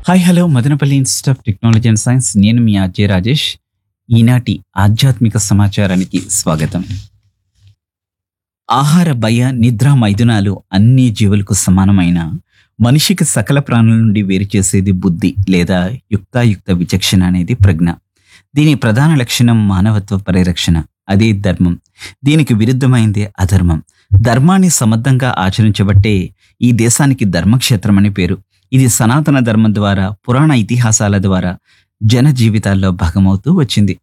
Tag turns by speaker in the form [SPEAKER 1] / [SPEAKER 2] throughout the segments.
[SPEAKER 1] hi hello Madanapalle institute of technology and science నేను మీ అజయ్ రాజేష్ ఈనాటి ఆధ్యాత్మిక సమాచారానికి స్వాగతం ఆహార భయ నిద్ర మైథునాలు అన్ని జీవులకు సమానమైన మనిషికి సకల ప్రాణుల నుండి వేరు చేసేది బుద్ధి లేదా యుక్తాయుక్త విచక్షణ అనేది ప్రజ్ఞ దీని ప్రధాన లక్షణం మానవత్వ పరిరక్షణ అదే ధర్మం దీనికి విరుద్ధమైందే అధర్మం ధర్మాన్ని సమర్థంగా ఆచరించబట్టే ఈ దేశానికి ధర్మక్షేత్రం అని పేరు ఇది సనాతన ధర్మం ద్వారా పురాణ ఇతిహాసాల ద్వారా జన జీవితాల్లో భాగమవుతూ వచ్చింది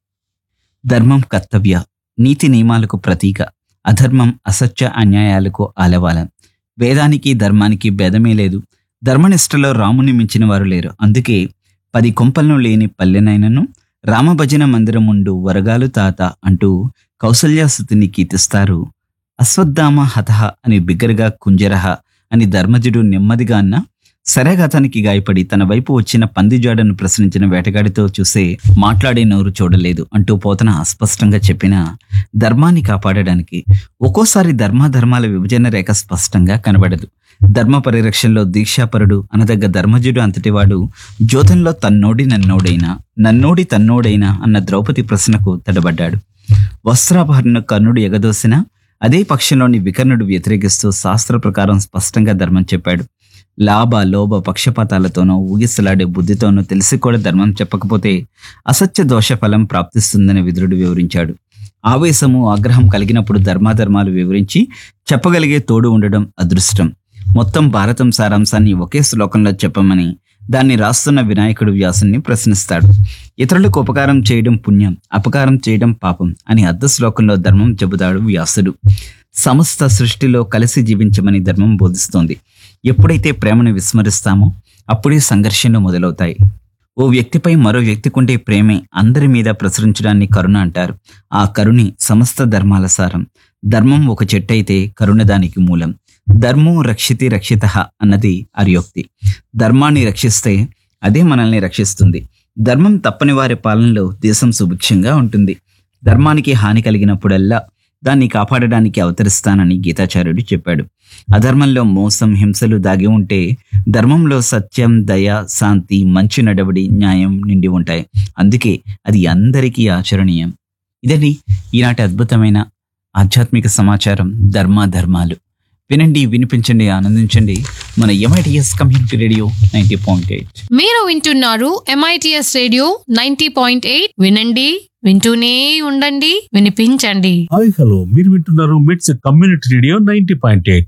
[SPEAKER 1] ధర్మం కర్తవ్య నీతి నియమాలకు ప్రతీక అధర్మం అసత్య అన్యాయాలకు ఆలవాలం వేదానికి ధర్మానికి భేదమే లేదు ధర్మనిష్టలో రాముని మించిన వారు లేరు అందుకే పది కొంపలను లేని పల్లెనైనను రామభజన మందిరముండు వరగాలు తాత అంటూ కౌసల్యాసుతిని కీర్తిస్తారు అశ్వత్థామ హతహ అని బిగ్గరగా కుంజరహ అని ధర్మజుడు నెమ్మదిగా అన్న శరఘాతానికి గాయపడి తన వైపు వచ్చిన పందిజాడను ప్రశ్నించిన వేటగాడితో చూసే మాట్లాడే నోరు చూడలేదు అంటూ పోతన అస్పష్టంగా చెప్పిన ధర్మాన్ని కాపాడడానికి ఒక్కోసారి ధర్మాధర్మాల విభజన రేఖ స్పష్టంగా కనబడదు ధర్మ పరిరక్షణలో దీక్షాపరుడు అనదగ్గ ధర్మజుడు అంతటివాడు జ్యోతంలో తన్నోడి నన్నోడైనా నన్నోడి తన్నోడైనా అన్న ద్రౌపది ప్రశ్నకు తడబడ్డాడు వస్త్రాభరణ కర్ణుడు ఎగదోసిన అదే పక్షంలోని వికర్ణుడు వ్యతిరేకిస్తూ శాస్త్ర ప్రకారం స్పష్టంగా ధర్మం చెప్పాడు లాభ లోభ పక్షపాతాలతోనో ఊగిసలాడే బుద్ధితోనో తెలిసి కూడా ధర్మం చెప్పకపోతే అసత్య దోష ఫలం ప్రాప్తిస్తుందని విదురుడు వివరించాడు ఆవేశము ఆగ్రహం కలిగినప్పుడు ధర్మాధర్మాలు వివరించి చెప్పగలిగే తోడు ఉండడం అదృష్టం మొత్తం భారతం సారాంశాన్ని ఒకే శ్లోకంలో చెప్పమని దాన్ని రాస్తున్న వినాయకుడు వ్యాసుని ప్రశ్నిస్తాడు ఇతరులకు ఉపకారం చేయడం పుణ్యం అపకారం చేయడం పాపం అని అర్ధ శ్లోకంలో ధర్మం చెబుతాడు వ్యాసుడు సమస్త సృష్టిలో కలిసి జీవించమని ధర్మం బోధిస్తోంది ఎప్పుడైతే ప్రేమను విస్మరిస్తామో అప్పుడే సంఘర్షణలు మొదలవుతాయి ఓ వ్యక్తిపై మరో వ్యక్తికుంటే ప్రేమే అందరి మీద ప్రసరించడాన్ని కరుణ అంటారు ఆ కరుణి సమస్త ధర్మాల సారం ధర్మం ఒక చెట్టు అయితే కరుణ దానికి మూలం ధర్మం రక్షితి రక్షిత అన్నది అర్యోక్తి ధర్మాన్ని రక్షిస్తే అదే మనల్ని రక్షిస్తుంది ధర్మం తప్పని వారి పాలనలో దేశం సుభిక్షంగా ఉంటుంది ధర్మానికి హాని కలిగినప్పుడల్లా దాన్ని కాపాడడానికి అవతరిస్తానని గీతాచార్యుడు చెప్పాడు అధర్మంలో మోసం హింసలు దాగి ఉంటే ధర్మంలో సత్యం దయ శాంతి మంచి నడవడి న్యాయం నిండి ఉంటాయి అందుకే అది అందరికీ ఆచరణీయం ఇదండి ఈనాటి అద్భుతమైన ఆధ్యాత్మిక సమాచారం ధర్మాధర్మాలు వినండి వినిపించండి ఆనందించండి మన MITS community radio ninety point eight
[SPEAKER 2] మీరు వింటున్నారు MITS radio ninety point eight వినండి వింటూనే ఉండండి వినిపించండి
[SPEAKER 3] హాయ్ హలో మీరు వింటున్నారు MITS community radio ninety point eight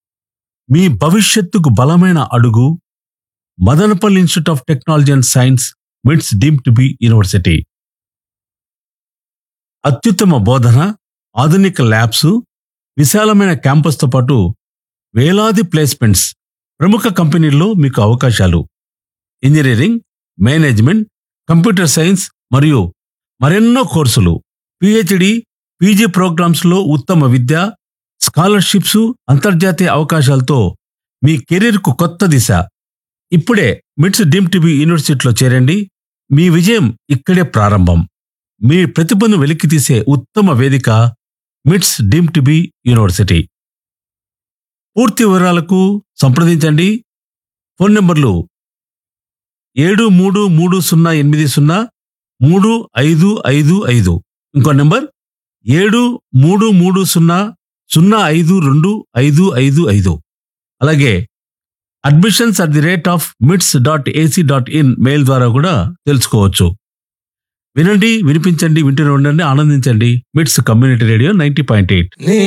[SPEAKER 3] మీ భవిష్యత్తుకు బలమైన అడుగు Madanapalle institute of technology and science MITS deemed to be university అత్యుత్తమ బోధన ఆధునిక ల్యాబ్స్ విశాలమైన క్యాంపస్తో పాటు వేలాది ప్లేస్మెంట్స్ ప్రముఖ కంపెనీల్లో మీకు అవకాశాలు ఇంజనీరింగ్ మేనేజ్మెంట్ కంప్యూటర్ సైన్స్ మరియు మరెన్నో కోర్సులు పిహెచ్డి పీజీ ప్రోగ్రామ్స్ లో ఉత్తమ విద్య స్కాలర్షిప్స్ అంతర్జాతీయ అవకాశాలతో మీ కెరీర్కు కొత్త దిశ ఇప్పుడే మిట్స్ డీమ్ టీబీ యూనివర్సిటీలో చేరండి మీ విజయం ఇక్కడే ప్రారంభం మీ ప్రతిభను వెలికితీసే ఉత్తమ వేదిక మిట్స్ డీమ్ టీబీ యూనివర్సిటీ పూర్తి వివరాలకు సంప్రదించండి ఫోన్ నంబర్లు ఏడు మూడు మూడు సున్నా ఎనిమిది సున్నా మూడు ఐదు ఐదు ఐదు ఇంకో నెంబర్ ఏడు మూడు మూడు సున్నా సున్నా ఐదు రెండు ఐదు ఐదు ఐదు అలాగే admissions at the rate of MITS dot AC dot in mail ద్వారా కూడా తెలుసుకోవచ్చు వినండి వినిపించండి వింటూనే ఉండండి ఆనందించండి MITS community radio ninety point eight
[SPEAKER 4] నీ